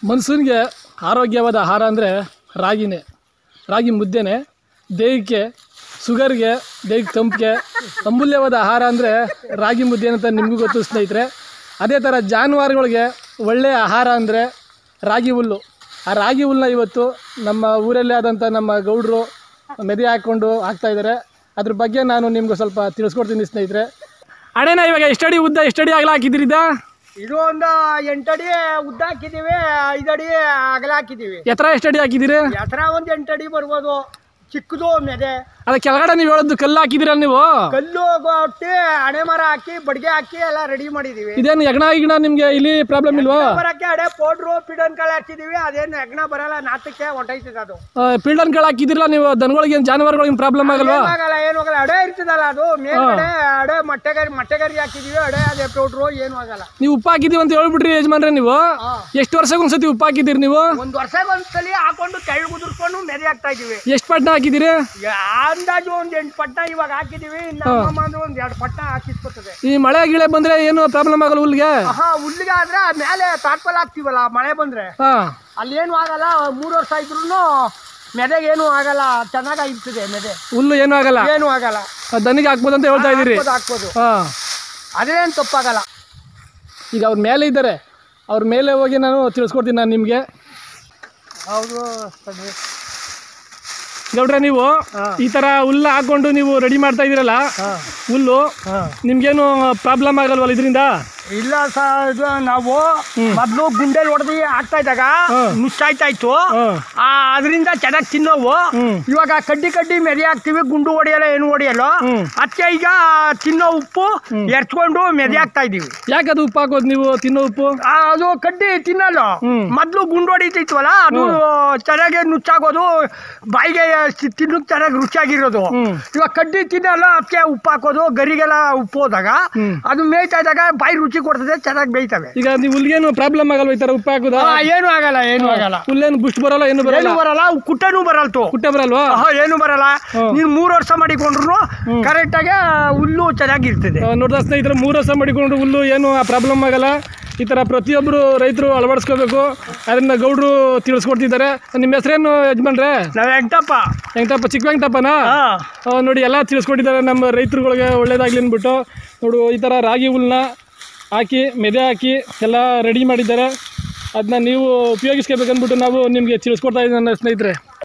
ಮನುಷ್ಯನಿಗೆ ಆರೋಗ್ಯವಾದ ಆಹಾರ ಅಂದರೆ ರಾಗಿನೇ ರಾಗಿ ಮುದ್ದೆನೇ ದೇಹಕ್ಕೆ ಶುಗರ್ಗೆ ದೇಹಕ್ಕೆ ತಂಪಿಗೆ ಅಮೂಲ್ಯವಾದ ಆಹಾರ ಅಂದರೆ ರಾಗಿ ಮುದ್ದೆ ಅಂತ ನಿಮಗೂ ಗೊತ್ತು ಸ್ನೇಹಿತರೆ ಅದೇ ಥರ ಜಾನುವಾರುಗಳಿಗೆ ಒಳ್ಳೆಯ ಆಹಾರ ಅಂದರೆ ರಾಗಿ ಹುಲ್ಲು ಆ ರಾಗಿ ಹುಲ್ಲನ್ನ ಇವತ್ತು ನಮ್ಮ ಊರಲ್ಲೇ ಆದಂಥ ನಮ್ಮ ಗೌಡರು ಮೆದೆ ಹಾಕ್ಕೊಂಡು ಹಾಕ್ತಾಯಿದ್ದಾರೆ ಅದ್ರ ಬಗ್ಗೆ ನಾನು ನಿಮ್ಗೆ ಸ್ವಲ್ಪ ತಿಳಿಸ್ಕೊಡ್ತೀನಿ ಸ್ನೇಹಿತರೆ ಅಣ್ಣನ ಇವಾಗ ಎಷ್ಟಡಿ ಉದ್ದ ಎಷ್ಟಡಿ ಆಗಲ ಹಾಕಿದ್ರಿದ್ದ ಇದು ಒಂದು ಎಂಟಡಿ ಉದ್ದ ಹಾಕಿದೀವಿ ಐದಡಿ ಅಗಲ ಹಾಕಿದೀವಿ ಎತ್ತರ ಎಷ್ಟಡಿ ಹಾಕಿದ್ದೀರಿ ಎತ್ತರ ಒಂದು ಎಂಟಡಿ ಬರ್ಬೋದು ಚಿಕ್ಕದು ಮೆದೆ ಅದ ಕೆಳಗಡೆ ನೀವು ಹೇಳೋದು ಕಲ್ಲು ಹಾಕಿದ್ದೀರಲ್ಲ ನೀವು ಕಲ್ಲು ಕೊಟ್ಟಿ ಹಣೆ ಮರ ಹಾಕಿ ಬಡ್ಗೆ ಹಾಕಿ ಎಲ್ಲ ರೆಡಿ ಮಾಡಿದೀವಿ ಇದೇನು ಯಜ್ಞ ಗಿಣ ನಿಮ್ಗೆ ಇಲ್ಲಿ ಪ್ರಾಬ್ಲಮ್ ಇಲ್ವಾ ಮರಕ್ಕೆ ಅಡೆ ಪೌಡ್ರು ಪಿಡನ್ ಕಾಳು ಹಾಕಿದೀವಿ ಅದೇನು ಯಜ್ಞ ಬರಲ್ಲ ನಾಟಕ್ಕೆ ಹೊಂಟೈತದ ಅದು ಪಿಲ್ಡನ್ ಕೆಳ ಹಾಕಿದಿರಲ್ಲ ನೀವು ದನಗಳಿಗೆ ಜಾನುವಾರುಗಳಿಗೆ ಪ್ರಾಬ್ಲಮ್ ಆಗಲ್ವಾ ಏನ್ ಆಗಲ್ಲ ಏನು ಆಗಲ್ಲ ಅಡೆ ಇರ್ತದಲ್ಲ ಅದು ಮೇಲ್ಗಡೆ ಅಡೆ ಮೊಟ್ಟೆಗರಿ ಮೊಟ್ಟೆಗರಿ ಹಾಕಿದೀವಿ ಅಡೆ ಅದೇ ಪೌಡ್ರು ಏನು ಆಗಲ್ಲ ನೀವು ಉಪ್ಪು ಹಾಕಿದೀವಿ ಅಂತ ಹೇಳ್ಬಿಟ್ರಿ ಯಜಮಾನ್ರೆ ನೀವು ಹಾ. ಎಷ್ಟು ವರ್ಷಕ್ಕೊಂದ್ಸತಿ ಉಪ್ಪು ಹಾಕಿದ್ದೀರಿ ನೀವು ಒಂದ್ ವರ್ಷ ಒಂದ್ಸಲಿ ಹಾಕೊಂಡು ತೆಳ್ಳು ಕುದುರ್ಕೊಂಡು ಮೆದೆ ಹಾಕ್ತಾ ಇದೀವಿ ಎಷ್ಟು ಪಟ್ನ ಹಾಕಿದ್ದೀರಿ ಅಂದಾಜು ಒಂದ್ ಎಂಟು ಪಟ್ಟ ಇವಾಗ ಹಾಕಿದೀವಿ ಇನ್ನು ಅಮ್ಮಮ್ಮ ಅಂದ್ರೆ ಒಂದ್ ಎರಡು ಪಟ್ಟ ಹಾಕಿಸ್ಕೊತದೆ ಈ ಮಳೆ ಗಿಳೆ ಬಂದ್ರೆ ಏನು ಪ್ರಾಬ್ಲಮ್ ಆಗಲ್ಲ ಹುಲ್ಗೆ ಆಹಾ ಹುಲ್ಲಿಗೆ ಆದ್ರೆ ಮೇಲೆ ತಾಟ್ಪಲ್ ಹಾಕ್ತಿವಲ್ಲ ಮಳೆ ಬಂದ್ರೆ ಹಾ ಅಲ್ಲಿ ಏನು ಆಗಲ್ಲ ಮೂರು ವರ್ಷ ಇದ್ರು ಮೆದೆಗೆ ಏನು ಆಗಲ್ಲ ಚೆನ್ನಾಗಿ ಇರ್ತದೆ ಮೆದೆ ಹುಲ್ಲು ಏನು ಆಗಲ್ಲ ಏನು ಆಗಲ್ಲ ದನಿಗೆ ಹಾಕ್ಬೋದು ಅಂತ ಹೇಳ್ತಾ ಇದ್ದೀರಿ ಹಾಕ್ಬೋದು ಹಾಕ್ಬೋದು ಹಾ ಅದೇನು ತಪ್ಪಾಗಲ್ಲ ಈಗ ಅವ್ರ ಮೇಲೆ ಇದ್ದಾರೆ ಅವ್ರ ಮೇಲೆ ಹೋಗಿ ನಾನು ತಿಳಿಸ್ಕೊಡ್ತೀನಿ ನಾನು ನಿಮಗೆ ಹೌದು ಗೌಡ್ರೆ ನೀವು ಈ ತರ ಹುಲ್ಲು ಹಾಕೊಂಡು ನೀವು ರೆಡಿ ಮಾಡ್ತಾ ಇದೀರಲ್ಲ ಹುಲ್ಲು ನಿಮ್ಗೇನು ಪ್ರಾಬ್ಲಮ್ ಆಗಲ್ವಲ್ಲ ಇದರಿಂದ ಇಲ್ಲ ಸರ್ ಇದು ನಾವು ಮೊದಲು ಗುಂಡೆಲ್ ಹೊಡೆದು ಹಾಕ್ತಾ ಇದ್ದಾಗ ನುಚ್ಚಾಯ್ತಾ ಇತ್ತು ಹಾಂ ಆ ಅದರಿಂದ ಚೆನ್ನಾಗಿ ತಿನ್ನೋವು ಹ್ಮ್. ಇವಾಗ ಕಡ್ಡಿ ಕಡ್ಡಿ ಮೆದೆ ಹಾಕ್ತಿವಿ ಗುಂಡು ಹೊಡೆಯಲ್ಲ ಏನು ಹೊಡೆಯಲ್ಲ ಹ್ಮ್. ಅದಕ್ಕೆ ಈಗ ತಿನ್ನೋ ಉಪ್ಪು ಎರ್ಚ್ಕೊಂಡು ಮೆದೆ ಹಾಕ್ತಾ ಇದೀವಿ ಯಾಕೆ ಅದು ಉಪ್ಪು ಹಾಕೋದು ನೀವು ತಿನ್ನೋ ಉಪ್ಪು ಆ, ಅದು ಕಡ್ಡಿ ತಿನ್ನಲ್ಲ ಹ್ಮ್. ಮೊದ್ಲು ಗುಂಡು ಹೊಡಿತಿತ್ವಲ್ಲ ಅದು ಚೆನ್ನಾಗಿ ನುಚ್ಚಾಗೋದು ಬಾಯಿಗೆ ಸಿ- ತಿನ್ನಕ್ ಚೆನ್ನಾಗಿ ರುಚಿಯಾಗಿರೋದು ಹ್ಮ್. ಇವಾಗ ಕಡ್ಡಿ ತಿನ್ನಲ್ಲ ಅದಕ್ಕೆ ಉಪ್ಪು ಹಾಕೋದು ಗರಿಗೆಲ್ಲ ಉಪ್ಪು ಹೋದಾಗ ಹ್ಮ್. ಅದು ಮೇಯ್ತಾ ಇದ್ದಾಗ ಬಾಯಿ ರುಚಿ ಕೊಡ್ತದೆ ಚೆನ್ನಾಗಿ ಬೇಯ್ತವೆ ಈಗ ನೀವು ಹುಲ್ಗೇನು ಪ್ರಾಬ್ಲಮ್ ಆಗಲ್ವ ಈ ತರ ಉಪ್ಪು ಹಾಕೋದಾ ಆ, ಏನು ಆಗಲ್ಲ ಏನು ಆಗಲ್ಲ ಹುಲ್ಲೇನು ಬುಸ್ಟ್ ಬರಲ್ಲ ಏನು ಬರಲ್ಲ ಏನು ಬರಲ್ಲ ಅವು ಕುಟ್ಟನೂ ಬರಲ್ತು ಕುಟ್ಟೆ ಬರಲ್ವಾ ಆಹಾ, ಏನು ಬರಲ್ಲ ಹ್ಮ್. ನೀನು ಮೂರು ವರ್ಷ ಮಾಡಿಕೊಂಡ್ರು ಕರೆಕ್ಟಾಗಿ ಹುಲ್ಲು ಚೆನ್ನಾಗಿರ್ತದೆ ಆ, ನೋಡ್ದ ಸ್ನೇಹಿತರೆ ಮೂರು ವರ್ಷ ಮಾಡಿಕೊಂಡು ಹುಲ್ಲು ಏನು ಪ್ರಾಬ್ಲಮ್ ಆಗಲ್ಲ ಈ ಥರ ಪ್ರತಿಯೊಬ್ಬರು ರೈತರು ಅಳವಡಿಸ್ಕೋಬೇಕು ಅದನ್ನ ಗೌಡ್ರು ತಿಳಿಸ್ಕೊಡ್ತಿದ್ದಾರೆ ನಿಮ್ಮ ಹೆಸರೇನು ಯಜಮಾನ್ರೆ ನಾವ್ ಎಂಟಪ್ಪ ವೆಂಕಟಪ್ಪ ಚಿಕ್ಕ ವೆಂಕಟಪ್ಪನಾ ಹಾ ಆ, ನೋಡಿ ಎಲ್ಲ ತಿಳಿಸ್ಕೊಟ್ಟಿದ್ದಾರೆ ನಮ್ಮ ರೈತರುಗಳಿಗೆ ಒಳ್ಳೇದಾಗ್ಲಿ ಅಂದ್ಬಿಟ್ಟು ನೋಡು ಈ ಥರ ರಾಗಿ ಹುಲ್ಲನ್ನ ಹಾಕಿ ಮೆದೆ ಹಾಕಿ ಎಲ್ಲ ರೆಡಿ ಮಾಡಿದ್ದಾರೆ ಅದನ್ನ ನೀವು ಉಪಯೋಗಿಸ್ಕೋಬೇಕಂದ್ಬಿಟ್ಟು ನಾವು ನಿಮಗೆ ತಿಳಿಸ್ಕೊಡ್ತಾ ಇದ್ದೀವಿ ನನ್ನ ಸ್ನೇಹಿತರೆ